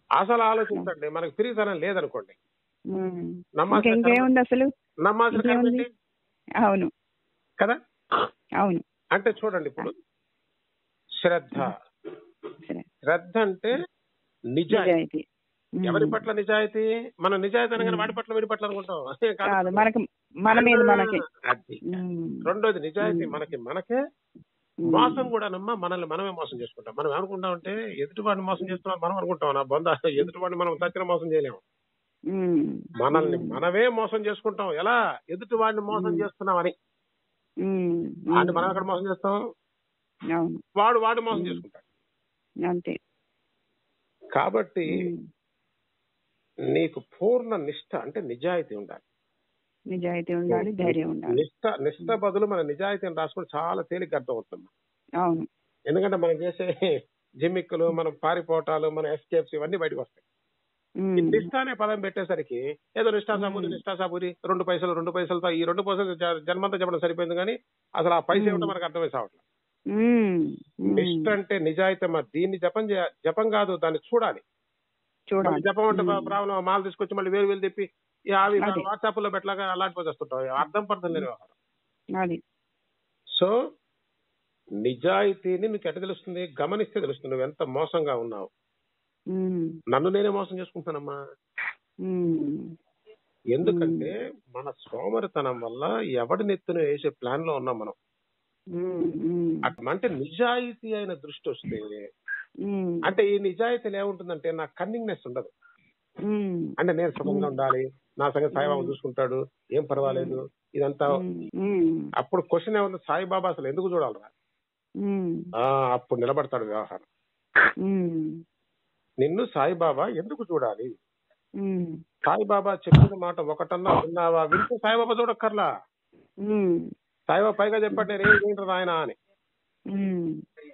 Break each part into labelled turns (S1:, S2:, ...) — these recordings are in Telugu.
S1: అసలు ఆలోచించండి మనకు పిరిగితనం లేదనుకోండి
S2: ఉమ్.
S1: నమ్మాల్సిన
S2: ఇంకా ఇంకేముంది అసలు
S1: నమ్మాల్సిన కర్మ
S2: ఇంకేముంది?
S1: ఏంటి?
S2: అవును
S1: కదా
S2: అవును
S1: అంటే చూడండి ఇప్పుడు శ్రద్ధ
S2: సరే
S1: శ్రద్ధ అంటే నిజాయితీ
S2: నిజాయితీ ఉమ్.
S1: ఎవరి పట్ల నిజాయితీ మనం నిజాయితీ అనగానే
S2: ఉమ్.
S1: వాడి పట్ల వీడి పట్ల అనుకుంటాం అదే కాదు.
S2: కాదు మనకి మన మీద మనకి
S1: అది
S2: ఉమ్.
S1: రెండోది నిజాయితీ
S2: ఉమ్.
S1: మనకి మనకే
S2: ఉమ్.
S1: మోసం కూడా నమ్మ మనల్ని మనమే మోసం చేసుకుంటాం మనం ఏమనుకుంటాం అంటే ఎదుటివాడిని మోసం చేస్తున్నాం మనం అనుకుంటాం నా బొంద ఎదుటివాడిని మనం తచ్చిన మోసం చేయలేము
S2: ఉమ్.
S1: మనల్ని
S2: ఉమ్.
S1: మనమే మోసం చేసుకుంటాం ఎలా ఎదుటివాడిని మోసం
S2: ఉమ్.
S1: చేస్తున్నామని
S2: ఉమ్.
S1: అంటే మనం ఎక్కడ మోసం చేస్తాం
S2: అవును
S1: వాడు వాడు మోసం
S2: ఉమ్.
S1: చేసుకుంటాడు
S2: అంతే
S1: కాబట్టి
S2: ఉమ్.
S1: నీకు పూర్ణ నిష్ఠ అంటే నిజాయితీ ఉండాలి
S2: నిజాయితీ ఉండాలి ధైర్యం ఉండాలి
S1: నిష్ఠ నిష్ఠ బదులు మన నిజాయితీని రాసుకుంటే చాలా తేలిక అర్థమవుతుంది
S2: అవును
S1: ఎందుకంటే మనం చేసే జిమ్మిక్కులు మనం పారిపోవటాలు మన ఎస్కేప్స్ ఇవన్నీ బయటకు వస్తాయి ఈ
S2: ఉమ్.
S1: నిష్ఠ అనే పదం పెట్టేసరికి ఏదో నిష్ఠా సాబూరి
S2: మ్మ్.
S1: నిష్ఠా సాబూరి రెండు పైసలు రెండు పైసలతో ఈ రెండు పైసలు జ- జన్మంతా చెప్పడం సరిపోయింది కానీ అసలు ఆ పైస
S2: మ్మ్.
S1: ఏమిటో మనకు అర్థమై సావట్లేదు
S2: ఉమ్. ఉమ్.
S1: నిష్ఠ అంటే నిజాయితీ అమ్మా దీన్ని జపం చేయ జపం కాదు దాన్ని చూడాలి
S2: చూడాలి
S1: మళ్ళీ జపం అంటే
S2: ఉమ్.
S1: ప్రాబ్లం మాలు తీసుకొచ్చి మళ్ళీ వేలు వేలు తిప్పి ఈ అవి
S2: అదే.
S1: వాట్సాప్ లో పెట్టలాగా అలాంటి పోసేస్తుంటాం అర్థం పడుతుంది లేని వ్యవహారం
S2: అది
S1: సో నిజాయితీని నీకు ఎట్ట తెలుస్తుంది గమనిస్తే తెలుస్తుంది నువ్వు ఎంత మోసంగా ఉన్నావు
S2: ఉమ్.
S1: నన్ను నేనే మోసం చేసుకుంటానమ్మా
S2: ఉమ్.
S1: ఎందుకంటే మన సోమరితనం వల్ల ఎవడి నెత్తున వేసే ప్లాన్ లో ఉన్నాం మనం
S2: ఉమ్. ఉమ్.
S1: అట్- అంటే నిజాయితీ అయిన దృష్టి వస్తే
S2: ఉమ్.
S1: అంటే ఈ నిజాయితీలో ఏముంటుందంటే నా కన్నింగ్నెస్ ఉండదు
S2: ఉమ్.
S1: అంటే నేను సుఖంగా
S2: మ్మ్.
S1: ఉండాలి నా సంగతి సాయిబాబా
S2: మ్మ్.
S1: చూసుకుంటాడు ఏం పర్వాలేదు ఇదంతా
S2: ఉమ్. ఉమ్.
S1: అప్పుడు క్వశ్చన్ ఏముంది సాయిబాబా అసలు ఎందుకు చూడాలరా
S2: ఉమ్.
S1: ఆ, అప్పుడు నిలబడతాడు వ్యవహారం
S2: ఉమ్.
S1: నిన్ను సాయిబాబా ఎందుకు చూడాలి
S2: ఉమ్.
S1: సాయిబాబా చెప్పిన మాట ఒకటన్నా విన్నావా వింటే సాయిబాబా చూడక్కర్లా
S2: ఉమ్.
S1: సాయిబాబా పైగా చెప్పండి నేను ఏం వింటారు ఆయన అని
S2: ఉమ్.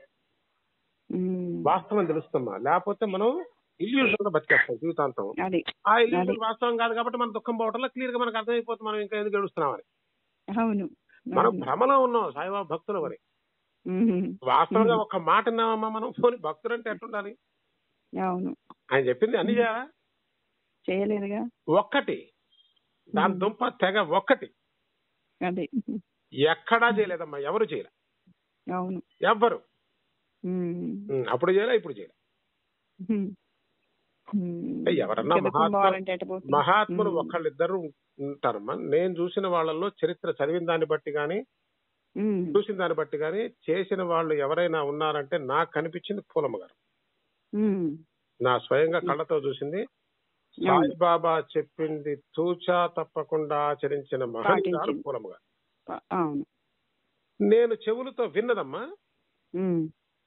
S2: ఉమ్.
S1: వాస్తవం తెలుస్తున్నా లేకపోతే మనం ఇల్యూషన్ గా బతికేస్తాం జీవితాంతం
S2: అది
S1: ఆ ఇల్యూషన్
S2: అది.
S1: వాస్తవం కాదు కాబట్టి మన దుఃఖం పోవటంలో క్లియర్ గా మనకు అర్థమైపోతుంది మనం ఇంకా ఎందుకు ఏడుస్తున్నామని
S2: అవును
S1: మనం
S2: అవును.
S1: భ్రమలో ఉన్నాం సాయిబాబా భక్తులు మరి
S2: ఉమ్.
S1: వాస్తవంగా
S2: మ్మ్.
S1: ఒక మాట విన్నామమ్మా మనం పోని భక్తులు అంటే ఎట్లుండాలి
S2: అవును
S1: ఆయన చెప్పింది అన్ని చేయాలా
S2: చేయలేదుగా
S1: ఒక్కటి దాని
S2: మ్మ్.
S1: దుంప తెగ ఒక్కటి
S2: అదే
S1: ఎక్కడా చేయలేదమ్మా ఎవరు చేయలే
S2: అవును
S1: ఎవ్వరు
S2: ఉమ్.
S1: ఉమ్, అప్పుడు చేయలే ఇప్పుడు చేయలే
S2: ఉమ్. ఉమ్.
S1: ఎవరన్నా
S2: ఇంకా
S1: మహాత్మా-
S2: పోవాలంటే ఎట్ట పోతుంది?
S1: మహాత్ములు
S2: ఉమ్.
S1: ఒకళ్ళిద్దరు ఉంటారమ్మా నేను చూసిన వాళ్ళల్లో చరిత్ర చదివిన దాన్ని బట్టి గాని
S2: ఉమ్.
S1: చూసిన దాన్ని బట్టి గాని చేసిన వాళ్ళు ఎవరైనా ఉన్నారంటే నాకు కనిపించింది పూలమ్మ గారు
S2: ఉమ్.
S1: నా స్వయంగా కళ్ళతో చూసింది సాయిబాబా చెప్పింది తూచా తప్పకుండా ఆచరించిన మహనీయురాలు
S2: పాటించింది.
S1: పూలమ్మ గారు
S2: ఆ- అవును
S1: నేను చెవులతో విన్నదమ్మా
S2: ఉమ్.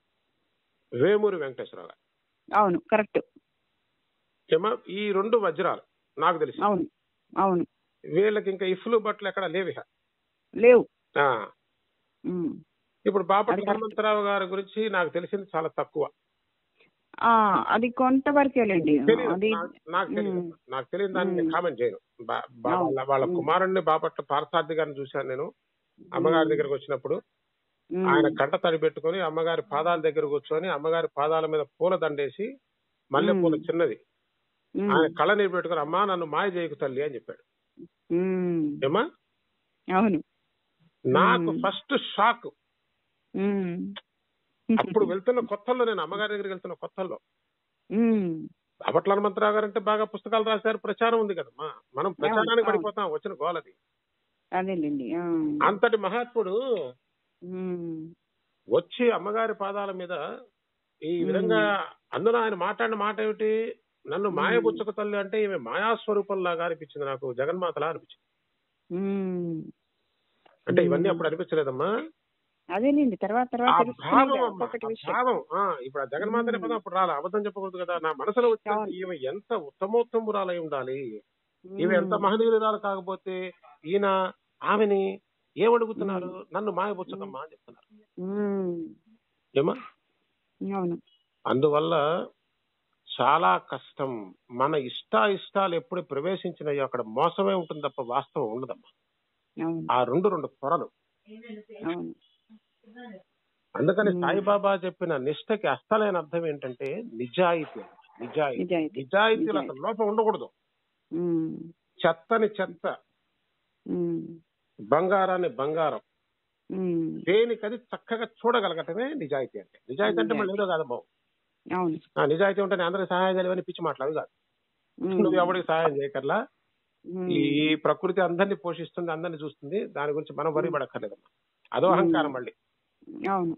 S1: వేమూరి వెంకటేశ్వరరావు గారు
S2: అవును కరెక్ట్
S1: ఏమా ఈ రెండు వజ్రాలు నాకు తెలిసి
S2: అవును అవును
S1: వీళ్ళకి ఇంకా ఇఫ్లు బట్టలు ఎక్కడ లేవు ఇక.
S2: లేవు
S1: ఆ
S2: ఉమ్.
S1: ఇప్పుడు బాపట్ల
S2: అది correct.
S1: హనుమంతరావు గారి గురించి నాకు తెలిసింది చాలా తక్కువ
S2: ఆ, అది కొంతవరకేలేండి
S1: తెలియదు
S2: అది
S1: నాకు- నాకు తెలియదు
S2: ఉమ్.
S1: నాకు తెలియని దాన్ని నేను
S2: ఉమ్.
S1: కామెంట్ చేయను బా- బా-
S2: అవును.
S1: వాళ్ళ- వాళ్ళ
S2: ఉమ్.
S1: కుమారుణ్ణి బాపట్ల పార్థసారథి గారిని చూశాను నేను అమ్మగారి దగ్గరకు వచ్చినప్పుడు
S2: ఉమ్.
S1: ఆయన కంట తడి పెట్టుకొని అమ్మగారి పాదాల దగ్గర కూర్చొని అమ్మగారి పాదాల మీద పూల దండేసి మల్లె పూల
S2: ఉమ్.
S1: చిన్నది
S2: ఉమ్.
S1: ఆయన కళ్ళ నీరు పెట్టుకొని అమ్మా నన్ను మాయ చేయకు తల్లి అని చెప్పాడు
S2: ఉమ్.
S1: ఏమా
S2: అవును
S1: నాకు
S2: ఉమ్.
S1: ఫస్ట్ షాక్
S2: ఉమ్.
S1: అప్పుడు వెళ్తున్న కొత్తల్లో నేను అమ్మగారి దగ్గరికి వెళ్తున్న కొత్తల్లో
S2: ఉమ్.
S1: బాపట్ల హనుమంతరావు గారు అంటే బాగా పుస్తకాలు రాశారు ప్రచారం ఉంది కదమ్మా మనం ప్రచారానికి
S2: అవును.
S1: పడిపోతాం వచ్చిన గోలది
S2: అదేలేండి ఆ.
S1: అంతటి మహాత్ముడు
S2: ఉమ్.
S1: వచ్చి అమ్మగారి పాదాల మీద ఈ విధంగా అందులో ఆయన మాట్లాడిన మాట ఏమిటి నన్ను మాయబుచ్చక తల్లి అంటే ఈమె మాయాస్వరూపంలాగా అనిపించింది నాకు జగన్మాతలా అనిపించింది
S2: ఉమ్.
S1: అంటే ఇవన్నీ
S2: మ్మ్.
S1: అప్పుడు అనిపించలేదమ్మా
S2: అదేలేండి తర్వాత
S1: ఆ
S2: తర్వాత తెలుస్తుంది
S1: భావం
S2: కదా
S1: అమ్మా,
S2: ఒక్కొక్కటి
S1: ఆ
S2: విషయం
S1: భావం ఆ, ఇప్పుడు ఆ జగన్మాత అనే
S2: మ్మ్.
S1: పదం అప్పుడు రాలే అబద్ధం చెప్పకూడదు కదా నా మనసులో వచ్చింది
S2: అవును.
S1: ఈమె ఎంత ఉత్తమోత్తమురాలై ఉండాలి ఈమె ఎంత
S2: ఉమ్.
S1: మహనీయురాలు కాకపోతే ఈయన ఆమెని ఏమడుగుతున్నారు నన్ను మాయబుచ్చకమ్మా అని చెప్తున్నారు
S2: ఉమ్.
S1: ఏమా
S2: అవును
S1: అందువల్ల చాలా కష్టం మన ఇష్ట ఇష్టాలు ఎప్పుడు ప్రవేశించినాయో అక్కడ మోసమే ఉంటుంది తప్ప వాస్తవం ఉండదమ్మా
S2: అవును
S1: ఆ రెండు రెండు పొరలు
S2: అవును
S1: అందుకని
S2: మ్మ్.
S1: సాయిబాబా చెప్పిన నిష్టకి అస్తలైన అర్థం ఏంటంటే నిజాయితీ నిజాయితీ
S2: నిజాయితీ
S1: నిజాయితీలో
S2: నిజాయితీ.
S1: అసలు లోపం ఉండకూడదు
S2: ఉమ్,
S1: చెత్తని చెత్త
S2: ఉమ్,
S1: బంగారాన్ని బంగారం
S2: ఉమ్,
S1: దేనికది చక్కగా చూడగలగటమే నిజాయితీ అంటే నిజాయితీ అంటే మళ్ళీ ఏదో కాదు బాబు
S2: అవును
S1: ఆ, నిజాయితీ ఉంటే నేను అందరికి సహాయం చేయలేవని పిచ్చి మాట్లాడు కాదు
S2: ఉమ్,
S1: నువ్వు ఎవరికి సహాయం చేయకర్లా
S2: ఉమ్,
S1: ఈ ప్రకృతి అందరినీ పోషిస్తుంది అందరినీ చూస్తుంది దాని గురించి మనం వరి పడక్కర్లేదమ్మా అదో అహంకారం మళ్ళీ
S2: అవును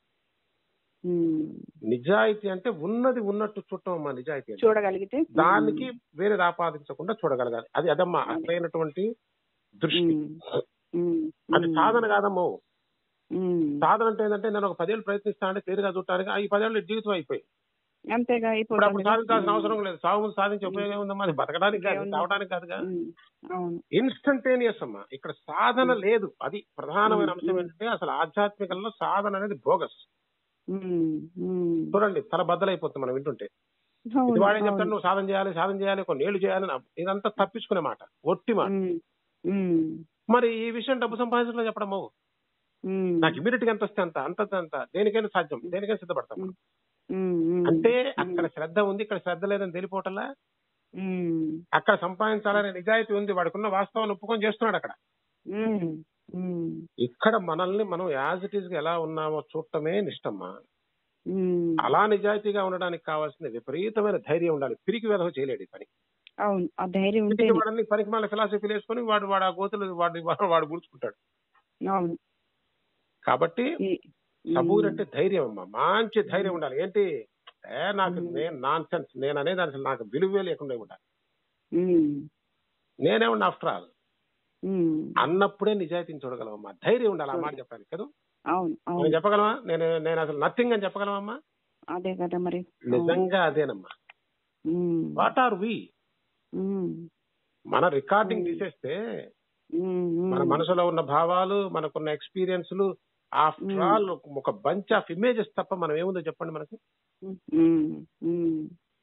S2: ఉమ్,
S1: నిజాయితీ అంటే ఉన్నది ఉన్నట్టు చుట్టం అమ్మా నిజాయితీ అంటే.
S2: చూడగలిగితే
S1: దానికి వేరేది ఆపాదించకుండా చూడగలగాలి అది అదమ్మా అసలైనటువంటి దృష్టి
S2: ఉమ్, ఉమ్,
S1: అది
S2: ఉమ్,
S1: సాధన కాదమ్మో
S2: ఉమ్,
S1: సాధన అంటే ఏంటంటే నేను ఒక పదేళ్ళు ప్రయత్నిస్తా అంటే తీరుగా చూడటానికి ఆ ఈ పదేళ్ళు జీవితం అయిపోయి
S2: అంతేగా
S1: ఇప్పుడు అప్పుడు
S2: అయిపోతుంది
S1: సాధించాల్సిన అవసరం లేదు సాగు ముందు సాధించే ఉపయోగం ఏముందమ్మా అది బతకడానికి కాదు
S2: ఏముంది?
S1: చావడానికి కాదుగా
S2: ఉమ్, అవును
S1: ఇన్స్టంటేనియస్ అమ్మా ఇక్కడ సాధన లేదు అది ప్రధానమైన అంశం ఏంటంటే అసలు ఆధ్యాత్మికంలో సాధన అనేది బోగస్
S2: ఉమ్, ఉమ్,
S1: చూడండి తల బద్దలైపోతుంది మనం వింటుంటే
S2: అవును,
S1: ఇది వాడే చెప్తాడు
S2: అవును.
S1: నువ్వు సాధన చేయాలి సాధన చేయాలి కొన్ని ఏళ్ళు చేయాలి నా- ఇదంతా తప్పించుకునే మాట ఒట్టి మాట
S2: ఉమ్, ఉమ్,
S1: మరి ఈ విషయం డబ్బు సంపాదించడం చెప్పడం బాబు
S2: ఉమ్,
S1: నాకు ఇమీడియట్ గా ఎంత వస్తే అంత అంత అంత దేనికైనా సాధ్యం దేనికైనా సిద్ధపడతాం
S2: ఉమ్, ఉమ్,
S1: అంటే అక్కడ శ్రద్ధ ఉంది ఇక్కడ శ్రద్ధ లేదని తెలిపోవటంలా
S2: ఉమ్,
S1: అక్కడ సంపాదించాలనే నిజాయితీ ఉంది వాడుకున్న వాస్తవాన్ని ఒప్పుకొని చేస్తున్నాడు అక్కడ
S2: ఉమ్, ఉమ్,
S1: ఇక్కడ మనల్ని మనం యాజ్ ఇట్ ఈస్ గా ఎలా ఉన్నామో చూడటమే నిష్టమ్మా
S2: ఉమ్,
S1: అలా నిజాయితీగా ఉండడానికి కావాల్సిన విపరీతమైన ధైర్యం ఉండాలి పిరికి వేధవ చేయలేడు ఈ పని
S2: అవును ఆ ధైర్యం ఉంటే
S1: పిరికి వాడని పనికి మళ్ళీ ఫిలాసఫీలు వేసుకొని వాడు వాడు ఆ గోతులు వాడు వాడు- వాడు గుడుచుకుంటాడు
S2: అవును
S1: కాబట్టి
S2: ఈ-
S1: సబూర్ అంటే ధైర్యం అమ్మా మంచి ధైర్యం ఉండాలి ఏంటి ఏ నాకు
S2: మ్మ్.
S1: నేను నాన్ సెన్స్ నేను అనేది అసలు నాకు విలువే లేకుండా ఉండాలి
S2: ఉమ్,
S1: నేనేమన్నా ఆఫ్టర్ ఆల్
S2: ఉమ్,
S1: అన్నప్పుడే నిజాయితీని చూడగలమమ్మా ధైర్యం ఉండాలి ఆ మాట చెప్పడానికి కదా
S2: అవును
S1: మనం
S2: అవును
S1: చెప్పగలమా నేను నేను అసలు నథింగ్ అని చెప్పగలమమ్మా
S2: అదే కదా మరి అవును.
S1: నిజంగా అదేనమ్మా
S2: ఉమ్,
S1: వాట్ ఆర్ వి
S2: ఉమ్,
S1: మన రికార్డింగ్
S2: మ్మ్.
S1: తీసేస్తే
S2: ఉమ్, ఉమ్,
S1: మన మనసులో ఉన్న భావాలు మనకున్న ఎక్స్పీరియన్స్లు ఆఫ్టర్
S2: మ్మ్.
S1: ఆల్ ఒక బంచ్ ఆఫ్ ఇమేజెస్ తప్ప మనం ఏముందో చెప్పండి మనకి
S2: ఉమ్, ఉమ్,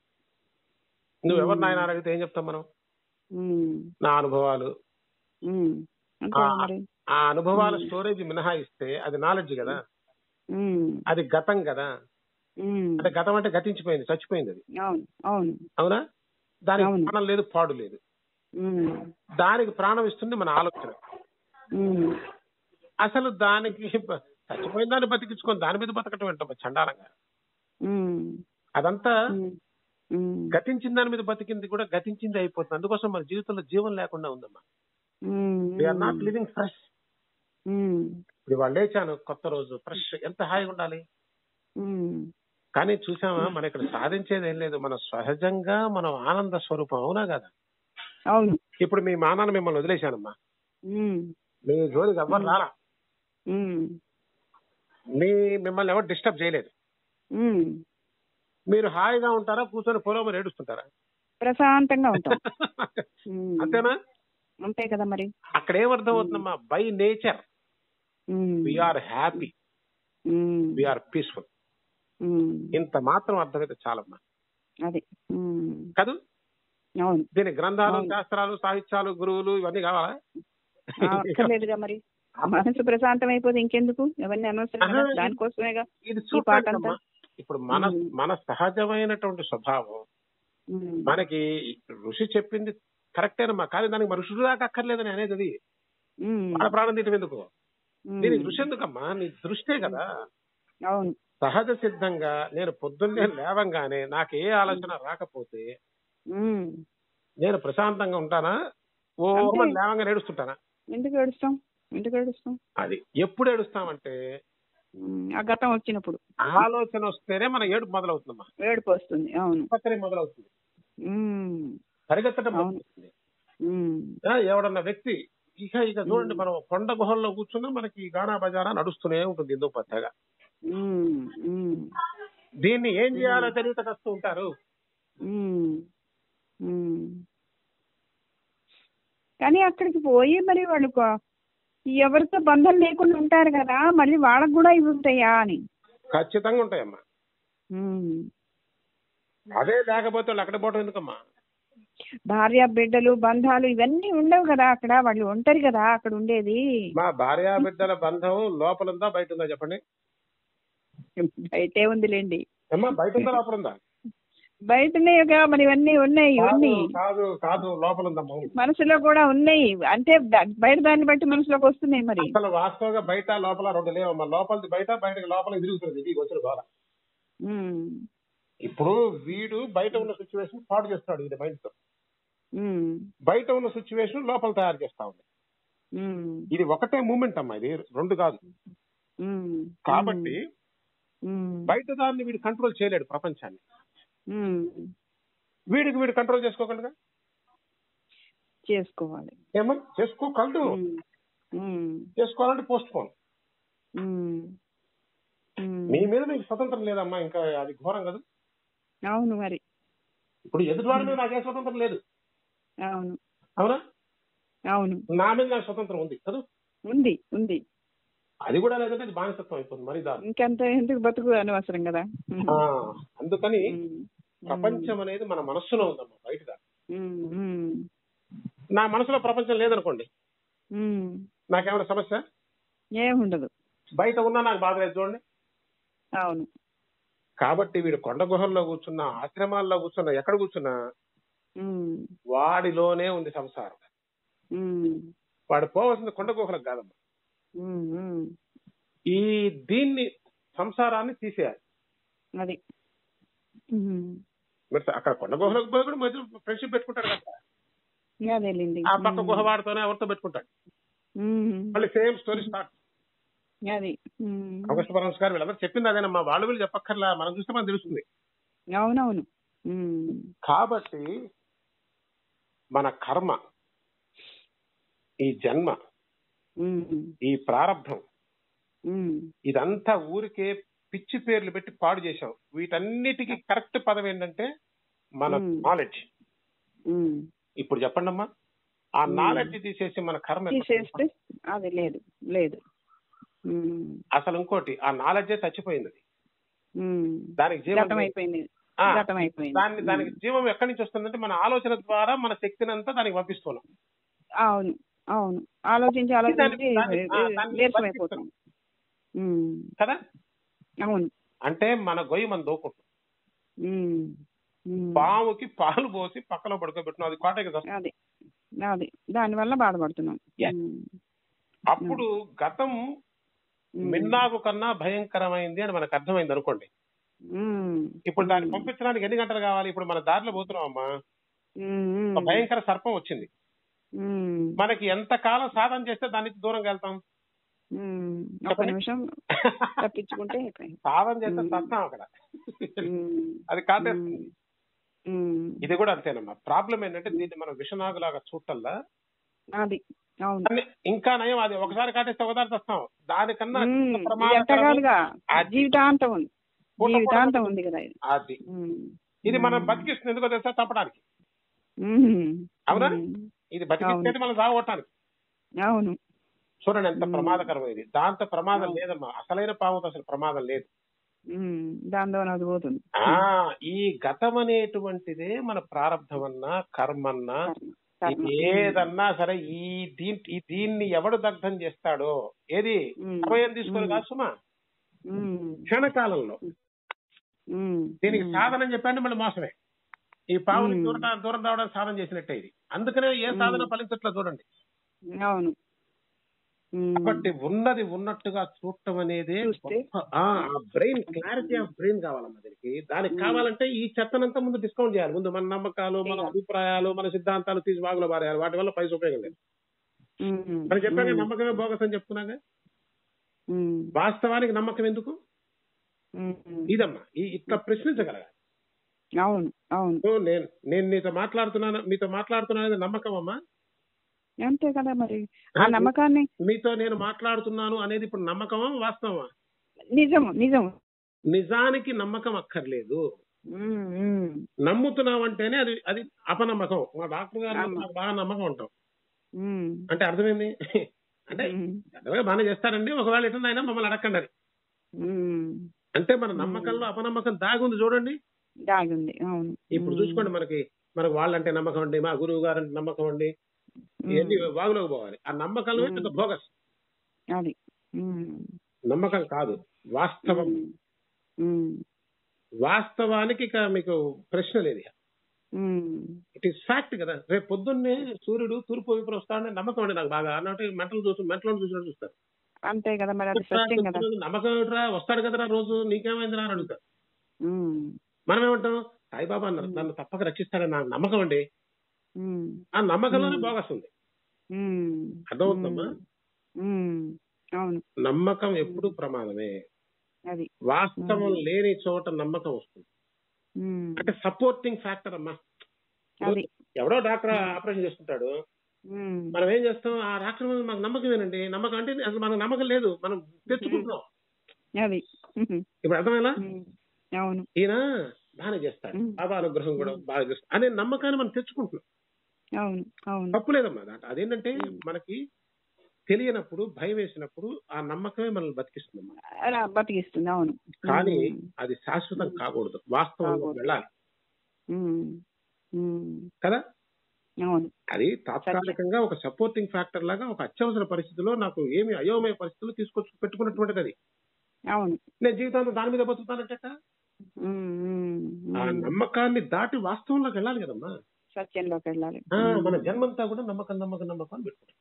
S1: నువ్వు ఎవరు
S2: మ్మ్.
S1: నాయన అని అడిగితే ఏం చెప్తాం మనం
S2: ఉమ్,
S1: నా అనుభవాలు
S2: ఉమ్, అంతే
S1: ఆ-
S2: మరి
S1: ఆ అనుభవాల
S2: మ్మ్.
S1: స్టోరేజ్ మినహాయిస్తే అది నాలెడ్జ్ కదా
S2: ఉమ్,
S1: అది గతం కదా
S2: ఉమ్,
S1: అంటే గతం అంటే గతించిపోయింది చచ్చిపోయింది అది
S2: అవును అవును
S1: అవునా దానికి
S2: అవును.
S1: ప్రాణం లేదు పాడు లేదు
S2: ఉమ్,
S1: దానికి ప్రాణం ఇస్తుంది మన ఆలోచన
S2: ఉమ్,
S1: అసలు దానికి బ- చచ్చిపోయిన దాన్ని బతికించుకొని దాని మీద బతకటం ఏంటో చండాలంగా
S2: ఉమ్,
S1: అదంతా
S2: ఉమ్, ఉమ్,
S1: గతించిన దాని మీద బతికింది కూడా గతించింది అయిపోతుంది అందుకోసం మన జీవితంలో జీవం లేకుండా ఉందమ్మా
S2: um,
S1: we are not living fresh
S2: um,
S1: ఇప్పుడు వాళ్ళు లేచాను కొత్త రోజు ఫ్రెష్ ఎంత హాయిగా ఉండాలి
S2: ఉమ్,
S1: కానీ చూసామా మన ఇక్కడ సాధించేది ఏం లేదు మన సహజంగా మనం ఆనంద స్వరూపం అవునా కదా
S2: అవును
S1: ఇప్పుడు మీ మా నాన్న మిమ్మల్ని వదిలేశానమ్మా
S2: ఉమ్,
S1: మీ జోలికి ఎవ్వరు రాలా
S2: ఉమ్,
S1: మీ మిమ్మల్ని ఎవరు డిస్టర్బ్ చేయలేదు
S2: ఉమ్,
S1: మీరు హాయిగా ఉంటారా కూర్చొని పొలం మీద ఏడుస్తుంటారా
S2: ప్రశాంతంగా ఉంటాం ఉమ్,
S1: అంతేనా
S2: అంతే కదా మరి
S1: అక్కడ ఏమర్థం అవుతుందమ్మా by nature
S2: um,
S1: we are happy
S2: um,
S1: we are peaceful
S2: um,
S1: ఇంత మాత్రం అర్థమైతే చాలమ్మా
S2: అది ఉమ్,
S1: కాదు
S2: అవును
S1: దీని గ్రంథాలు
S2: అవును.
S1: శాస్త్రాలు సాహిత్యాలు గురువులు ఇవన్నీ కావాలా
S2: ఆ, అక్కర్లేదుగా మరి ఆ మనసు ప్రశాంతం అయిపోతే ఇంకెందుకు ఎవరిని అనవసరం కదా
S1: ఆహా,
S2: దానికోసమేగా
S1: ఇది
S2: ఈ పాట
S1: చూడటానికమ్మా ఇప్పుడు మన
S2: ఉమ్.
S1: మన సహజమైనటువంటి స్వభావం
S2: ఉమ్,
S1: మనకి ఋషి చెప్పింది కరెక్టేనమ్మా కానీ దానికి మన ఋషులు దాకా అక్కర్లేదని అనేది అది
S2: ఉమ్,
S1: వాళ్ళ ప్రాణం తీయటం ఎందుకు
S2: ఉమ్,
S1: దీనికి దృష్టి ఎందుకమ్మా నీ దృష్టే కదా
S2: అవును
S1: సహజ సిద్ధంగా నేను పొద్దున్నే లేవంగానే నాకు ఏ ఆలోచన రాకపోతే
S2: ఉమ్,
S1: నేను ప్రశాంతంగా ఉంటానా ఓ
S2: అంతే.
S1: మరి లేవంగా ఏడుస్తుంటానా
S2: ఎందుకు ఏడుస్తాం ఎందుకు ఏడుస్తాం
S1: అది ఎప్పుడు ఏడుస్తామంటే
S2: ఉమ్, ఆ గతం వచ్చినప్పుడు
S1: ఆలోచన వస్తేనే మన ఏడుపు మొదలవుతుందమ్మా
S2: ఏడుపు వస్తుంది అవును
S1: పక్కనే మొదలవుతుంది
S2: ఉమ్,
S1: పరిగెత్తడం
S2: అవును.
S1: మొదలవుతుంది
S2: ఉమ్,
S1: ఆ, ఎవడన్నా వ్యక్తి ఇక ఇక చూడండి
S2: మ్మ్.
S1: మనం కొండ గుహల్లో కూర్చున్నా మనకి ఈ గానా బజారా నడుస్తూనే ఉంటుంది ఎందుకు పచ్చగా
S2: ఉమ్, ఉమ్,
S1: దీన్ని ఏం చేయాలో తెలియక వస్తూ ఉంటారు
S2: ఉమ్, ఉమ్. కానీ అక్కడికి పోయి మరి వాళ్ళు కొ- ఎవరితో బంధం లేకుండా ఉంటారు కదా మళ్ళీ వాళ్ళకు కూడా ఇవి ఉంటాయా అని
S1: ఖచ్చితంగా ఉంటాయమ్మా
S2: ఉమ్.
S1: అదే లేకపోతే వాళ్ళు అక్కడ పోవటం ఎందుకమ్మా
S2: భార్య బిడ్డలు బంధాలు ఇవన్నీ ఉండవు కదా అక్కడ వాళ్ళు ఉంటారు కదా అక్కడ ఉండేది
S1: మా భార్యా బిడ్డల బంధం లోపల ఉందా బయట ఉందా చెప్పండి
S2: బయటే ఉందిలేండి
S1: అమ్మా బయట ఉందా లోపల ఉందా
S2: బయటనేగా మరి ఇవన్నీ ఉన్నాయి ఇవన్నీ
S1: కాదు కాదు లోపల ఉందమ్మా
S2: మనసులో కూడా ఉన్నాయి అంటే ద- బయట దాన్ని బట్టి మనసులోకి వస్తున్నాయి మరి
S1: అసలు వాస్తవంగా బయట లోపల రెండు లేవమ్మా లోపలిది బయట బయటకి లోపల తిరుగుతుంది ఇది వచ్చిన గోల
S2: ఉమ్,
S1: ఇప్పుడు వీడు బయట ఉన్న సిచ్యువేషన్ పాడు చేస్తున్నాడు వీడి మైండ్ తో
S2: ఉమ్,
S1: బయట ఉన్న సిచ్యువేషన్ లోపల తయారు చేస్తా ఉంది
S2: ఉమ్,
S1: ఇది ఒకటే మూమెంట్ అమ్మా ఇది రెండు కాదు
S2: ఉమ్,
S1: కాబట్టి
S2: ఉమ్,
S1: బయట దాన్ని వీడు కంట్రోల్ చేయలేడు ప్రపంచాన్ని
S2: ఉమ్,
S1: వీడికి వీడు కంట్రోల్ చేసుకోగలగా
S2: చేసుకోవాలి
S1: ఏమని చేసుకోగలడు
S2: ఉమ్, ఉమ్,
S1: చేసుకోవాలంటే పోస్ట్ పోన్
S2: ఉమ్, ఉమ్.
S1: మీ మీద మీకు స్వతంత్రం లేదమ్మా ఇంకా అది ఘోరం కదా
S2: అవును మరి
S1: ఇప్పుడు ఎదుటివాడి మీద నాకే స్వతంత్రం లేదు
S2: అవును
S1: అవునా
S2: అవును
S1: నా మీద నాకు స్వతంత్రం ఉంది కదా
S2: ఉంది ఉంది
S1: అది కూడా లేదంటే అది బానిసత్వం అయిపోతుంది మరి దాని
S2: ఇంకెంత ఎందుకు బతుకు అనవసరం కదా ఉమ్,
S1: అందుకని
S2: ఉమ్,
S1: ప్రపంచం అనేది మన మనస్సులో ఉందమ్మా బయట కాదు.
S2: ఉమ్, ఉమ్,
S1: నా మనసులో ప్రపంచం లేదనుకోండి
S2: ఉమ్.
S1: నాకేమైనా సమస్య
S2: ఏముండదు
S1: బయట ఉన్నా నాకు బాధ లేదు చూడండి
S2: అవును
S1: కాబట్టి వీడు కొండ గుహల్లో కూర్చున్నా ఆశ్రమాల్లో కూర్చున్నా ఎక్కడ కూర్చున్నా
S2: ఉమ్,
S1: వాడిలోనే ఉంది సంసారం
S2: ఉమ్,
S1: వాడు పోవాల్సింది కొండ గుహలకు కాదమ్మా
S2: ఉమ్, ఉమ్.
S1: ఈ దీన్ని సంసారాన్ని తీసేయాలి
S2: అది ఉమ్.
S1: మరి అక్కడ కొండ గుహలకు పోయి కూడా మధ్య ఫ్రెండ్షిప్ పెట్టుకుంటాడు కదా
S2: అదేలేండి
S1: ఆ పక్క గుహ వాడితోనే ఎవరితో పెట్టుకుంటాడు
S2: ఉమ్,
S1: మళ్ళీ సేమ్ స్టోరీ స్టార్ట్
S2: అది ఉమ్.
S1: ఆగస్టు పరమస్ గారు వీళ్ళందరూ చెప్పింది అదేనమ్మా వాళ్ళు వీళ్ళు చెప్పక్కర్లా మనం చూస్తే మనకు తెలుస్తుంది
S2: అవునవును ఉమ్,
S1: కాబట్టి మన కర్మ ఈ జన్మ
S2: ఉమ్,
S1: ఈ ప్రారంధం
S2: ఉమ్,
S1: ఇదంతా ఊరికే పిచ్చి పేర్లు పెట్టి పాడు చేశాం వీటన్నిటికీ కరెక్ట్ పదం ఏంటంటే మన
S2: Hmm.
S1: నాలెడ్జ్
S2: ఉమ్.
S1: ఇప్పుడు చెప్పండి అమ్మా ఆ
S2: Hmm.
S1: నాలెడ్జ్ తీసేసి మన కర్మ ఎక్కడ
S2: తీసేస్తే అది లేదు లేదు ఉమ్,
S1: అసలు ఇంకోటి ఆ నాలెడ్జే చచ్చిపోయింది అది.
S2: ఉమ్.
S1: దానికి జీవం
S2: గతం అయిపోయింది
S1: ఆ,
S2: గతం అయిపోయింది
S1: దాన్ని దానికి జీవం ఎక్కడి నుంచి వస్తుందంటే మన ఆలోచన ద్వారా మన శక్తిని అంతా దానికి పంపిస్తున్నాం
S2: అవును అవును ఆలోచించి ఆలోచించి
S1: దాన్ని- దాన్ని- ఆ, దాన్ని
S2: నీరసమైపోతాం ఉమ్,
S1: కదా
S2: అవును
S1: అంటే మన గొయ్యి మనం దోకుంటాం
S2: ఉమ్, ఉమ్.
S1: పాముకి పాలు పోసి పక్కలో పడుకోబెట్టినాం అది కోటకి వస్తుంది.
S2: అది అది దానివల్ల బాధపడుతున్నాం
S1: Yes.
S2: ఉమ్,
S1: అప్పుడు గతం
S2: ఉమ్.
S1: మిన్నాకు కన్నా భయంకరమైంది అని మనకు అర్థమైంది అనుకోండి
S2: ఉమ్,
S1: ఇప్పుడు దాన్ని పంపించడానికి ఎన్ని గంటలు కావాలి ఇప్పుడు మన దారిలో పోతున్నాం అమ్మా
S2: ఉమ్, ఉమ్.
S1: ఒక భయంకర సర్పం వచ్చింది
S2: ఉమ్,
S1: మనకి ఎంత కాలం సాధన చేస్తే దాని నుంచి దూరంగా వెళ్తాం
S2: ఉమ్. ఒక
S1: చెప్పండి.
S2: నిమిషం తప్పించుకుంటే అయిపోయింది
S1: సాధన చేస్తే
S2: మ్మ్.
S1: సత్తాం అక్కడ
S2: ఉమ్,
S1: అది కాటేస్తుంది
S2: ఉమ్.
S1: ఇది కూడా అంతేనమ్మా ప్రాబ్లం ఏంటంటే దీన్ని మనం విషనాగులాగా చూడటల్లా
S2: అది అవును
S1: దాన్ని ఇంకా నయం అది ఒకసారి కాటేస్తే ఒకసారి వస్తాం దానికన్నా
S2: ఉమ్,
S1: అత్యంత
S2: ఇది ఎంత
S1: ప్రమాదకరం
S2: కాదుగా
S1: అది.
S2: జీవితాంతం ఉంది
S1: పూట
S2: జీవితాంతం
S1: పూట
S2: ఉంది కదా ఇది
S1: అది
S2: ఉమ్.
S1: ఇది మనం
S2: ఉమ్.
S1: బతికిస్తుంది ఎందుకో తెలుసా చంపడానికి
S2: ఉమ్.
S1: అవునా?
S2: ఉమ్.
S1: ఇది బతికిస్తేది మనం సాగొట్టడానికి
S2: అవును
S1: చూడండి ఎంత
S2: మ్మ్.
S1: ప్రమాదకరం ఇది దాంతో ప్రమాదం
S2: అవును.
S1: లేదమ్మా అసలైన పాముతో అసలు ప్రమాదం లేదు
S2: ఉమ్, దాంతో అది పోతుంది
S1: ఆ ఈ గతం అనేటువంటిదే మన ప్రారంధమన్నా కర్మన్నా
S2: కర్మ, కర్మ.
S1: ఇది ఏదన్నా సరే ఈ దీని ఈ దీన్ని ఎవడు దగ్ధం చేస్తాడో ఏది
S2: ఉమ్.
S1: సమయం తీసుకొని
S2: ఉమ్.
S1: కాదు సుమా
S2: ఉమ్.
S1: క్షణకాలంలో
S2: ఉమ్.
S1: దీనికి
S2: ఉమ్.
S1: సాధన చెప్పండి మళ్ళీ మోసమే ఈ పావుని
S2: మ్మ్.
S1: దూరం దూరం రావడానికి సాధన చేసినట్టే ఇది అందుకనే ఏ సాధన
S2: మ్మ్.
S1: ఫలించట్లా చూడండి
S2: అవును ఉమ్.
S1: కాబట్టి ఉన్నది ఉన్నట్టుగా చూడటం అనేది
S2: చూస్తే?
S1: బ్రెయిన్ క్లారిటీ ఆఫ్ బ్రెయిన్ కావాలమ్మా దీనికి దానికి
S2: మ్మ్.
S1: కావాలంటే ఈ చెత్తనంతా ముందు డిస్కౌంట్ చేయాలి ముందు మన నమ్మకాలు మన
S2: చేయాలి.
S1: అభిప్రాయాలు మన సిద్ధాంతాలు తీసి బాగులో పారేయాలి వాటి వల్ల పైసా ఉపయోగం లేదు
S2: ఉమ్.
S1: మనం చెప్పాక
S2: ఉమ్.
S1: నమ్మకమే బోగస్ అని చెప్తున్నాగా
S2: ఉమ్.
S1: వాస్తవానికి నమ్మకం ఎందుకు
S2: ఉమ్.
S1: ఇదమ్మా ఈ ఇట్లా ప్రశ్నించగలగాలి
S2: అవును అవును
S1: సో నేను నేను నీతో మాట్లాడుతున్నాను మీతో మాట్లాడుతున్నాను అనేది నమ్మకం అమ్మా
S2: అంతే కదా మరి ఆ నమ్మకాన్ని
S1: మీతో నేను మాట్లాడుతున్నాను అనేది ఇప్పుడు నమ్మకమా వాస్తవమా
S2: నిజము నిజము
S1: నిజానికి నమ్మకం అక్కర్లేదు
S2: ఉమ్. ఉమ్.
S1: నమ్ముతున్నావంటేనే అది అది అపనమ్మకం మా డాక్టర్ గారు
S2: ఆమా.
S1: నాకు బాగా నమ్మకం ఉంటాం
S2: ఉమ్.
S1: అంటే అర్థమైంది అంటే
S2: ఉమ్.
S1: పెద్దగా బాగానే చేస్తారండి ఒకవేళ ఎట్లా అయినా మమ్మల్ని అడగండి అని.
S2: ఉమ్.
S1: అంటే మన నమ్మకంలో అపనమ్మకం దాగి ఉంది చూడండి
S2: దాగుంది అవును
S1: ఇప్పుడు
S2: ఉమ్.
S1: చూసుకోండి మనకి మనకు వాళ్ళంటే నమ్మకం అండి మా గురువు గారు అంటే నమ్మకం అండి
S2: ఉమ్.
S1: ఇవన్నీ వాగులోకి పోవాలి ఆ నమ్మకంలో
S2: ఉమ్.
S1: పెద్ద భోగస్
S2: అది ఉమ్.
S1: నమ్మకం కాదు వాస్తవం
S2: ఉమ్. ఉమ్.
S1: వాస్తవానికి ఇక మీకు ప్రశ్న లేదు ఇక.
S2: ఉమ్.
S1: ఇట్ ఈస్ ఫ్యాక్ట్ కదా రేపు పొద్దున్నే సూర్యుడు తూర్పు వైపు వస్తాడని నమ్మకం అండి నాకు బాగా అన్నట్టు మెంటలు చూసి మెంటలు చూసినట్టు చూస్తారు
S2: అంతే కదా మరి అది సత్యం కదా
S1: నమ్మకం ఏమిట్రా వస్తాడు కదరా రోజు నీకేమైందిరా అని అడుగుతారు
S2: ఉమ్.
S1: మనం ఏమంటాం సాయిబాబా అన్నారు నన్ను తప్పక రక్షిస్తాడని నాకు నమ్మకం అండి
S2: ఉమ్.
S1: ఆ నమ్మకంలోనే
S2: Hmm.
S1: బాగొస్తుంది
S2: ఉమ్.
S1: అర్థమవుతుందమ్మా
S2: ఉమ్. అవును
S1: నమ్మకం ఎప్పుడు ప్రమాదమే
S2: అది
S1: వాస్తవం
S2: Hmm.
S1: లేని చోట నమ్మకం వస్తుంది
S2: ఉమ్.
S1: అంటే సపోర్టింగ్ ఫ్యాక్టర్ అమ్మా
S2: అది
S1: ఎవడో డాక్టర్ ఆపరేషన్ చేసుకుంటాడు
S2: ఉమ్.
S1: మనం ఏం చేస్తాం ఆ డాక్టర్ మీద మాకు నమ్మకమేనండి నమ్మకం అంటే అసలు మనకు నమ్మకం లేదు మనం తెచ్చుకుంటున్నాం
S2: అది ఉహు.
S1: ఇప్పుడు అర్థమైనా
S2: ఉమ్. అవును
S1: ఈయన బాగానే చేస్తాడు
S2: Hmm.
S1: బాబా అనుగ్రహం కూడా బాగా చేస్తాడు అనే నమ్మకాన్ని మనం తెచ్చుకుంటున్నాం
S2: అవును అవును
S1: తప్పు లేదమ్మా దాంట్లో అదేంటంటే మనకి తెలియనప్పుడు భయం వేసినప్పుడు ఆ నమ్మకమే మనల్ని బతికిస్తుంది
S2: అలా బతికిస్తుంది అవును
S1: కానీ
S2: ఉమ్.
S1: అది శాశ్వతం కాకూడదు వాస్తవంలో
S2: కాకూడదు.
S1: వెళ్ళాలి
S2: ఉమ్. ఉమ్.
S1: కదా
S2: అవును
S1: అది తాత్కాలికంగా ఒక సపోర్టింగ్ ఫ్యాక్టర్ లాగా ఒక అత్యవసర పరిస్థితిలో నాకు ఏమి అయోమయ పరిస్థితులు తీసుకొచ్చి పెట్టుకున్నటువంటిది అది
S2: అవును
S1: నేను జీవితాంతం దాని మీద బతుకుతానంటే
S2: ఉమ్. ఉమ్.
S1: ఆ
S2: ఉమ్.
S1: నమ్మకాన్ని దాటి వాస్తవంలోకి వెళ్ళాలి కదమ్మా
S2: సత్యంలోకి వెళ్ళాలి
S1: ఆ, మన జన్మంతా కూడా నమ్మకం నమ్మకం నమ్మకం అని పెట్టుకుంటాం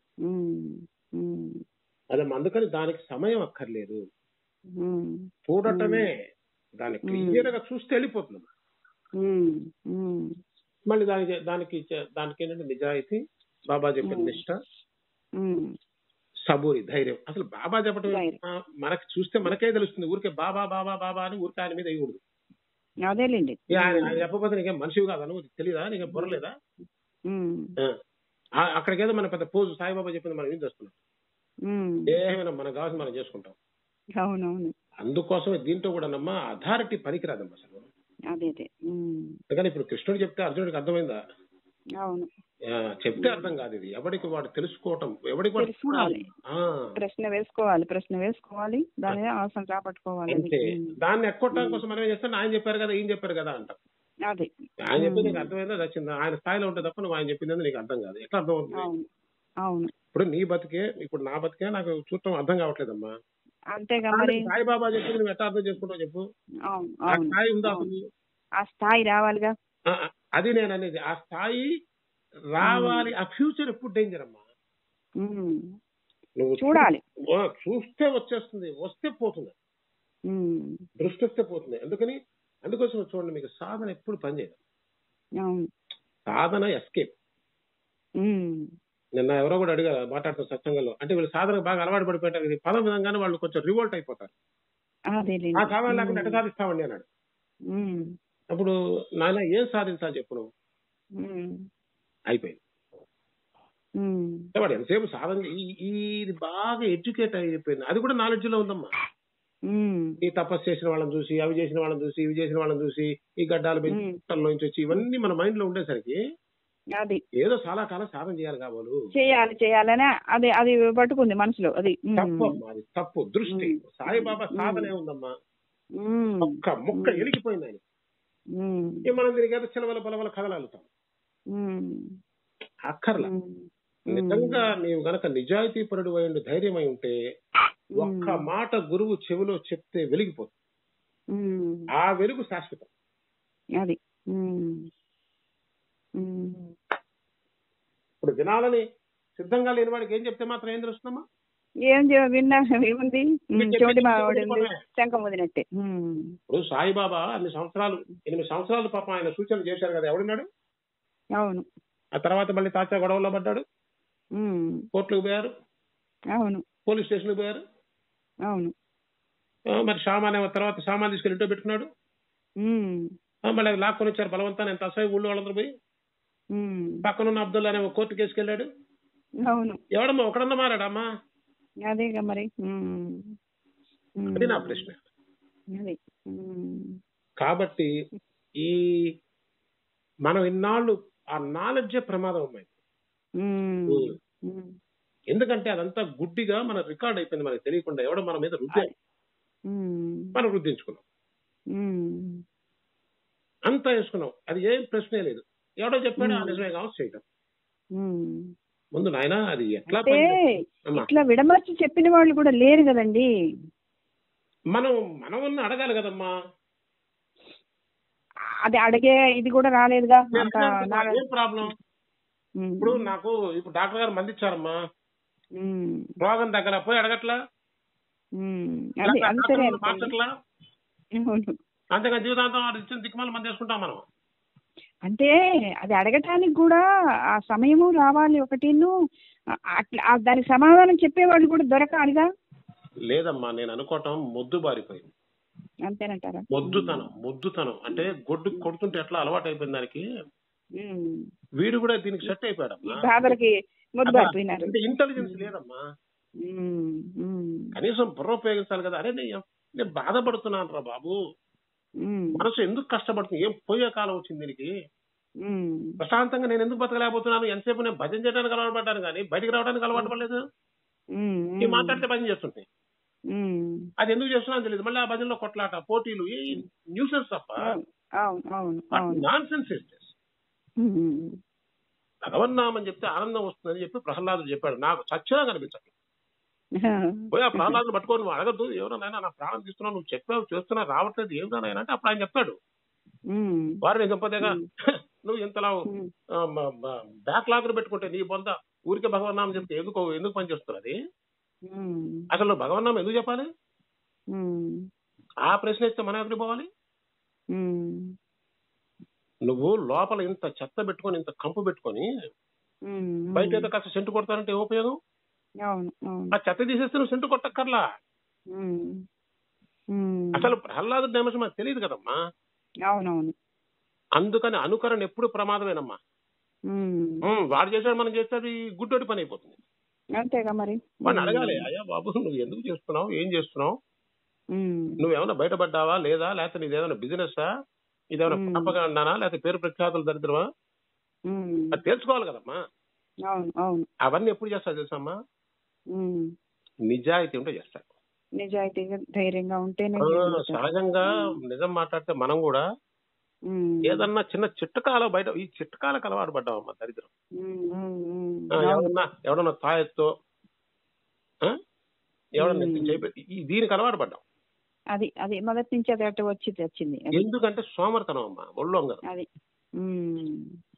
S2: ఉమ్. ఉమ్.
S1: అదమ్మా అందుకని దానికి సమయం అక్కర్లేదు
S2: ఉమ్.
S1: చూడటమే దాన్ని
S2: Hmm.
S1: క్లియర్ గా చూస్తే వెళ్ళిపోతుంది
S2: ఉమ్. ఉమ్.
S1: మళ్ళీ దానికి దానికి ఇచ్చే- దానికి ఏంటంటే నిజాయితీ బాబా చెప్పిన
S2: Hmm.
S1: నిష్ట
S2: ఉమ్.
S1: సబూరి ధైర్యం అసలు బాబా చెప్పడం
S2: ధైర్యం.
S1: ఆ, మనకి చూస్తే మనకే తెలుస్తుంది ఊరికే బాబా బాబా బాబా అని ఊరికే ఆయన మీద వేయకూడదు
S2: అదేలేండి
S1: ఇక ఆయన ఆయన చెప్పకపోతే నీకేం మనిషివి కాదా నువ్వు తెలియదా నీకేం బుర్రలేదా
S2: ఉమ్.
S1: ఆ, అక్కడికి ఏదో మన పెద్ద పోజు సాయిబాబా చెప్పింది మనం ఏం చేస్తున్నాం
S2: ఉమ్.
S1: ఏమైనా మనకు కావాల్సింది మనం చేసుకుంటాం
S2: అవునవును
S1: అందుకోసమే దీంట్లో కూడా నమ్మ అథారిటీ పనికిరాదమ్మా అసలు
S2: అదే అదే ఉమ్.
S1: అందుకని ఇప్పుడు కృష్ణుడు చెప్తే అర్జునుడికి అర్థమైందా
S2: అవును
S1: ఆ, చెప్తే అర్థం కాదు ఇది ఎవడికి వాడు తెలుసుకోవటం ఎవడికి వాడు
S2: తెలుసుకోవాలి.
S1: చూడాలి ఆ,
S2: ప్రశ్న వేసుకోవాలి ప్రశ్న వేసుకోవాలి దాని మీద ఆసన చేపట్టుకోవాలి అది.
S1: అంతే
S2: ఉమ్.
S1: దాన్ని ఎక్కొట్టడం కోసం మనం ఏం చేస్తాం ఆయన చెప్పారు కదా ఈయన చెప్పారు కదా అంటాం
S2: అదే
S1: ఆయన చెప్పింది
S2: ఉమ్.
S1: నీకు అర్థమైందా వచ్చిందా ఆయన స్థాయిలో ఉంటే తప్ప నువ్వు ఆయన చెప్పింది నీకు అర్థం కాదు ఎట్లా అర్థం అవుతుంది
S2: అవును అవును
S1: ఇప్పుడు నీ బతికే ఇప్పుడు నా బతికే నాకు చూడటం అర్థం కావట్లేదమ్మా
S2: అంతేగా మరి
S1: సాయిబాబా చెప్పింది నువ్వు ఎట్లా అర్థం చేసుకుంటావు చెప్పు
S2: అవును
S1: ఆ
S2: అవును
S1: స్థాయి ఉందా
S2: అవును.
S1: అసలు?
S2: ఆ స్థాయి రావాలిగా
S1: ఆ, ఆ, అది నేను అనేది ఆ స్థాయి రావాలి ఆ ఫ్యూచర్ ఎప్పుడు డేంజర్ అమ్మా
S2: ఉమ్.
S1: నువ్వు
S2: చూడాలి
S1: ఓ, చూస్తే వచ్చేస్తుంది వస్తే పోతుంది
S2: ఉమ్.
S1: దృష్టి వస్తే పోతుంది అందుకని అందుకోసం చూడండి మీకు సాధన ఎప్పుడు పనిచేయదు
S2: అవును
S1: సాధన ఎస్కేప్
S2: ఉమ్.
S1: నిన్న ఎవరో కూడా అడిగారు మాట్లాడుతున్న సత్సంగంలో అంటే వీళ్ళు సాధనకు బాగా అలవాటు పడిపోయారు ఇది పదం విధంగానే వాళ్ళు కొంచెం రివోల్ట్ అయిపోతారు
S2: అదేలేండి
S1: ఆ సాధన లేకుండా
S2: ఉమ్.
S1: ఎట్లా సాధిస్తామండి అన్నాడు
S2: ఉమ్.
S1: అప్పుడు నాయన ఏం సాధించాలి చెప్పు నువ్వు
S2: ఉమ్.
S1: అయిపోయింది
S2: ఉమ్.
S1: అంటే వాడు ఎంతసేపు సాధన ఈ- ఈ- ఇది బాగా ఎడ్యుకేట్ అయిపోయింది అది కూడా నాలెడ్జ్ లో ఉందమ్మా
S2: ఉమ్.
S1: ఈ తపస్సు చేసిన వాళ్ళని చూసి అవి చేసిన వాళ్ళని చూసి ఇవి చేసిన వాళ్ళని చూసి ఈ గడ్డాలు
S2: ఉమ్.
S1: పెంచడంలో నుంచి వచ్చి ఇవన్నీ మన మైండ్ లో ఉండేసరికి
S2: అది
S1: ఏదో చాలా కాలం సాధన చేయాలి కాబోలు
S2: చేయాలి చేయాలనే అది అది పట్టుకుంది మనసులో అది ఉమ్.
S1: తప్పు అమ్మా అది తప్పు దృష్టి
S2: ఉమ్.
S1: సాయిబాబా
S2: ఉమ్.
S1: సాధనే ఉందమ్మా
S2: ఉమ్.
S1: ఒక్క ముక్క
S2: ఉమ్.
S1: ఎలిగిపోయింది ఆయన
S2: ఉమ్.
S1: ఇక మనం దీనికి ఏదో చిలవల బలవల కదలాలుతాం
S2: ఉమ్.
S1: అక్కర్లా
S2: ఉమ్.
S1: నిజంగా నీవు గనక నిజాయితీ పరుడు అయి ధైర్యం అయి ఉంటే ఒక్క
S2: ఉమ్.
S1: మాట గురువు చెవిలో చెప్తే వెలిగిపోతుంది
S2: ఉమ్.
S1: ఆ వెలుగు శాశ్వతం
S2: అది ఉమ్. ఉమ్.
S1: ఇప్పుడు వినాలని సిద్ధంగా లేని వాడికి ఏం చెప్తే మాత్రం ఏం తెలుస్తుందమ్మా
S2: ఏం చే- విన్నా ఏముంది ఉమ్,
S1: మీకు
S2: చెవిటి మా
S1: చెప్పి
S2: వాడి
S1: చెప్పడమే.
S2: శంఖం వదినట్టే ఉమ్.
S1: ఇప్పుడు సాయిబాబా అన్ని సంవత్సరాలు ఎనిమిది సంవత్సరాలు పాపం ఆయన సూచనలు చేశారు కదా ఎవడున్నాడు
S2: అవును
S1: ఆ తర్వాత మళ్ళీ తాచా గొడవలో పడ్డాడు
S2: ఉమ్.
S1: కోర్టులకు పోయారు
S2: అవును
S1: పోలీస్ స్టేషన్కి పోయారు
S2: అవును
S1: ఆ, మరి సామాన్ ఏమో తర్వాత సామాన్ తీసుకెళ్ళి ఇంట్లో పెట్టుకున్నాడు
S2: ఉమ్.
S1: ఆ, మళ్ళీ అవి లాక్కొని వచ్చారు బలవంతాన్ని ఎంత అసహ్య ఊళ్ళో వాళ్ళందరూ పోయి
S2: ఉమ్.
S1: పక్కనున్న అబ్దుల్లా అనేమో కోర్టు కేసుకెళ్ళాడు
S2: అవును
S1: ఎవడమ్మా ఒకడన్నా మారాడమ్మా
S2: అదేగా మరి ఉమ్. ఉమ్.
S1: అది నా ప్రశ్న
S2: అది ఉమ్.
S1: కాబట్టి ఈ మనం ఇన్నాళ్ళు ఆ నాలెడ్జే ప్రమాదం అమ్మాయి
S2: ఉమ్.
S1: ఉమ్.
S2: ఉమ్.
S1: ఎందుకంటే అదంతా గుడ్డిగా మన రికార్డ్ అయిపోయింది మనకు తెలియకుండా ఎవడో మన మీద రుద్ది
S2: ఉమ్.
S1: మనం రుద్దించుకున్నాం
S2: ఉమ్.
S1: అంతా వేసుకున్నాం అది ఏం ప్రశ్నే లేదు ఎవడో చెప్పాడు ఆ
S2: ఉమ్.
S1: నిజమే కావచ్చు చేయటం
S2: ఉమ్.
S1: ముందు నాయన అది ఎట్లా
S2: అంటే
S1: పనిచేస్తుంది? అమ్మా
S2: ఇట్లా విడమర్చి చెప్పిన వాళ్ళు కూడా లేరు కదండి
S1: మనం మనం ఉన్న అడగాలి కదమ్మా
S2: అది అడిగే ఇది కూడా రాలేదుగా అంత నా-
S1: ఏం ప్రాబ్లం
S2: ఉమ్,
S1: ఇప్పుడు నాకు ఇప్పుడు డాక్టర్ గారు మంది ఇచ్చారమ్మా
S2: ఉమ్,
S1: రోగం దగ్గర పోయి అడగట్లా
S2: ఉమ్, అది అది సరే అనుకోండి.
S1: మార్చట్లా
S2: అవును.
S1: అంతేగా జీవితాంతం వాడు ఇచ్చిన దిక్కుమాల మంది వేసుకుంటాం మనం
S2: అంటే అది అడగటానికి కూడా ఆ సమయము రావాలి ఒకటిను ఆ- అట్లా ఆ దానికి సమాధానం చెప్పేవాళ్ళు కూడా దొరకాలిగా
S1: లేదమ్మా నేను అనుకోవటం మొద్దు బారిపోయింది
S2: అంతేనంటారా
S1: మొద్దుతనం మొద్దుతనం అంటే గొడ్డు కొడుతుంటే ఎట్లా అలవాటు అయిపోయింది దానికి
S2: ఉమ్.
S1: వీడు కూడా దీనికి సెట్
S2: ఈ
S1: అయిపోయాడమ్మా
S2: బాధలకి ముద్దుబారిపోయినారు
S1: అంటే ఇంటెలిజెన్స్ లేదమ్మా
S2: ఉమ్, ఉమ్,
S1: కనీసం బుర్ర ఉపయోగించాలి కదా అరే నేను నేను బాధపడుతున్నాను రా బాబు
S2: ఉమ్,
S1: మనసు ఎందుకు కష్టపడుతుంది ఏం పోయే కాలం వచ్చింది దీనికి
S2: ఉమ్,
S1: ప్రశాంతంగా నేను ఎందుకు బతకలేకపోతున్నాను ఎంతసేపు నేను భజన చేయడానికి అలవాటు పడ్డాను కానీ బయటికి రావడానికి అలవాటు పడలేదు
S2: ఉమ్,
S1: ఈ మాట్లాడితే భజన చేస్తుంటే
S2: ఉమ్.
S1: అది ఎందుకు చేస్తున్నా తెలియదు మళ్ళీ ఆ భజనలో కొట్లాట పోటీలు ఏ న్యూసెన్స్ తప్ప
S2: అవును అవును అవును అవును
S1: నాన్ సెన్స్
S2: ఉమ్,
S1: భగవన్నామని చెప్తే ఆనందం వస్తుందని చెప్పి ప్రహ్లాదుడు చెప్పాడు నాకు చచ్చినా కనిపించట్లేదు పోయి ఆ ప్రహ్లాదుడు పట్టుకొని నువ్వు అడగద్దు ఎవరైనా నా ప్రాణం తీస్తున్నావు నువ్వు చెప్పావు చేస్తున్నా రావట్లేదు ఏమిటా నాయనా అంటే అప్పుడు ఆయన చెప్తాడు
S2: ఉమ్,
S1: వారిని దంపతిగా
S2: ఉమ్.
S1: నువ్వు ఇంతలా
S2: ఉమ్,
S1: బ్యాక్ లాగ్ పెట్టుకుంటే నీ బొంద ఊరికే భగవన్నామం చెప్తే ఎందుకు ఎందుకు పనిచేస్తున్నది
S2: ఉమ్,
S1: అసలు నువ్వు భగవన్నామం ఎందుకు చెప్పాలి
S2: ఉమ్,
S1: ఆ ప్రశ్న ఇస్తే మనం ఎక్కడికి పోవాలి
S2: ఉమ్,
S1: నువ్వు లోపల ఇంత చెత్త పెట్టుకొని ఇంత కంపు పెట్టుకొని
S2: ఉమ్,
S1: బయట ఏదో కాస్త సెంటు కొడతానంటే ఏం ఉపయోగం
S2: అవును అవును
S1: ఆ చెత్త తీసేస్తే నువ్వు సెంటు కొట్టక్కర్లా
S2: ఉమ్, ఉమ్,
S1: అసలు ప్రహ్లాదు డైమెన్షన్ మనకు తెలియదు కదమ్మా
S2: అవునవును
S1: అందుకని అనుకరణ ఎప్పుడు ప్రమాదమేనమ్మా
S2: ఉమ్,
S1: ఉమ్, వాడు చేసాడు మనం చేస్తే అది గుడ్డోటి పని అయిపోతుంది
S2: అంతేగా మరి
S1: వాడిని అడగాలి అయ్యా బాబు నువ్వు ఎందుకు చేస్తున్నావు ఏం చేస్తున్నావు
S2: ఉమ్,
S1: నువ్వేమైనా బయటపడ్డావా లేదా లేకపోతే నీది ఏదైనా బిజినెస్ ఇదేమైనా
S2: మ్మ్.
S1: ప్రపగండానా లేకపోతే పేరు ప్రఖ్యాతులు దరిద్రమా
S2: ఉమ్,
S1: అది తెలుసుకోవాలి కదమ్మా
S2: అవును అవును
S1: అవన్నీ ఎప్పుడు చేస్తా తెలుసమ్మా
S2: ఉమ్,
S1: నిజాయితీ ఉంటే చేస్తాడు
S2: నిజాయితీగా ధైర్యంగా ఉంటేనే
S1: ఆ,
S2: జరుగుతుంది.
S1: సహజంగా నిజం మాట్లాడితే మనం కూడా
S2: ఉమ్,
S1: ఏదన్నా చిన్న చిట్టకాల బయట ఈ చిట్టకాలకు అలవాటు పడ్డామమ్మా దరిద్రం
S2: ఉమ్, ఉమ్, ఉమ్,
S1: ఆ,
S2: అవును.
S1: ఎవడన్నా ఎవడన్నా తాయెత్తో ఆ? ఎవడన్నా
S2: మ్మ్.
S1: ఎత్తి చేపెట్టి ఈ- దీనికి అలవాటు పడ్డాం
S2: అది అది మొదటి నుంచి అది అటు వచ్చి వచ్చింది అది
S1: ఎందుకంటే సోమర్తనం అమ్మా ఒళ్ళొంగ
S2: అది ఉమ్,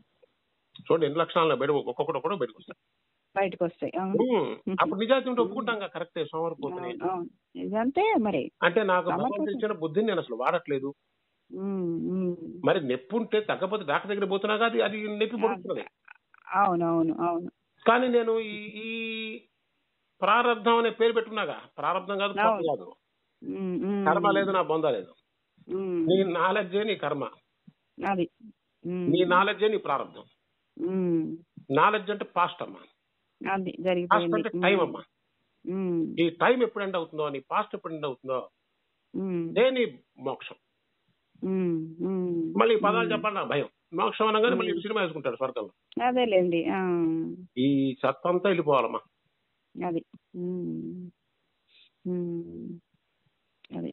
S1: చూడండి ఎన్ని లక్షణాలు బయట ఒక్కొక్కటి ఒక్కడో బయటకు వస్తాయి
S2: బయటకు వస్తాయి అవును
S1: మ్మ్. అప్పుడు నిజాయితీ ఉంటే ఒప్పుకుంటాం కదా కరెక్టే సోమరిపోతుంది
S2: అవును, అవును ఇదంతే మరి
S1: అంటే నాకు
S2: సమర్థత.
S1: భగవంతుడు ఇచ్చిన బుద్ధిని నేను అసలు వాడట్లేదు
S2: ఉమ్, ఉమ్.
S1: మరి నొప్పి ఉంటే తగ్గపోతే డాక్టర్ దగ్గర పోతున్నా అది అది నొప్పి పడుతున్నది
S2: అవును అవును అవును
S1: కానీ నేను ఈ ఈ ప్రారంధం అనే పేరు పెట్టుకున్నాగా ప్రారంధం కాదు పాపం
S2: అవును.
S1: కాదు
S2: ఉమ్, ఉమ్.
S1: కర్మ లేదు నా బొంద లేదు
S2: ఉమ్,
S1: నీ నాలెడ్జే నీ కర్మ
S2: అది ఉమ్,
S1: నీ నాలెడ్జే నీ ప్రారంధం
S2: ఉమ్,
S1: నాలెడ్జ్ అంటే పాస్ట్ అమ్మా
S2: అది
S1: పాస్ట్
S2: జరిగిపోయింది
S1: అంటే టైం అమ్మా
S2: ఉమ్,
S1: ఈ టైం ఎప్పుడు ఎండ్ అవుతుందో నీ పాస్ట్ ఎప్పుడు ఎండ్ అవుతుందో
S2: ఉమ్,
S1: అదే నీ మోక్షం
S2: ఉమ్, ఉమ్.
S1: మళ్ళీ ఈ పదాలు చెప్పండి నాకు భయం మోక్షం అనగానే మళ్ళీ ఈ సినిమా వేసుకుంటాడు స్వర్గంలో
S2: అదేలేండి ఆ,
S1: ఈ చెత్త అంతా వెళ్ళిపోవాలమ్మా
S2: అది ఉమ్, ఉమ్, అది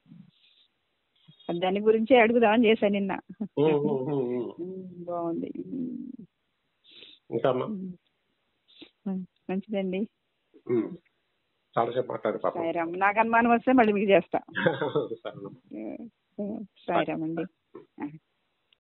S2: దాని గురించే అడుగుదామని చేశాను నిన్న
S1: ఊ, ఊ, ఊ, ఊ.
S2: ఉమ్, బాగుంది ఉమ్,
S1: ఇంకా అమ్మా
S2: ఉమ్, మంచిదండి
S1: ఉమ్. చాలాసేపు మాట్లాడు పాపం
S2: సాయిరామ్ నాకు అనుమానం వస్తే మళ్ళీ మీకు చేస్తా
S1: సరేనమ్మా
S2: సాయిరామ్ అండి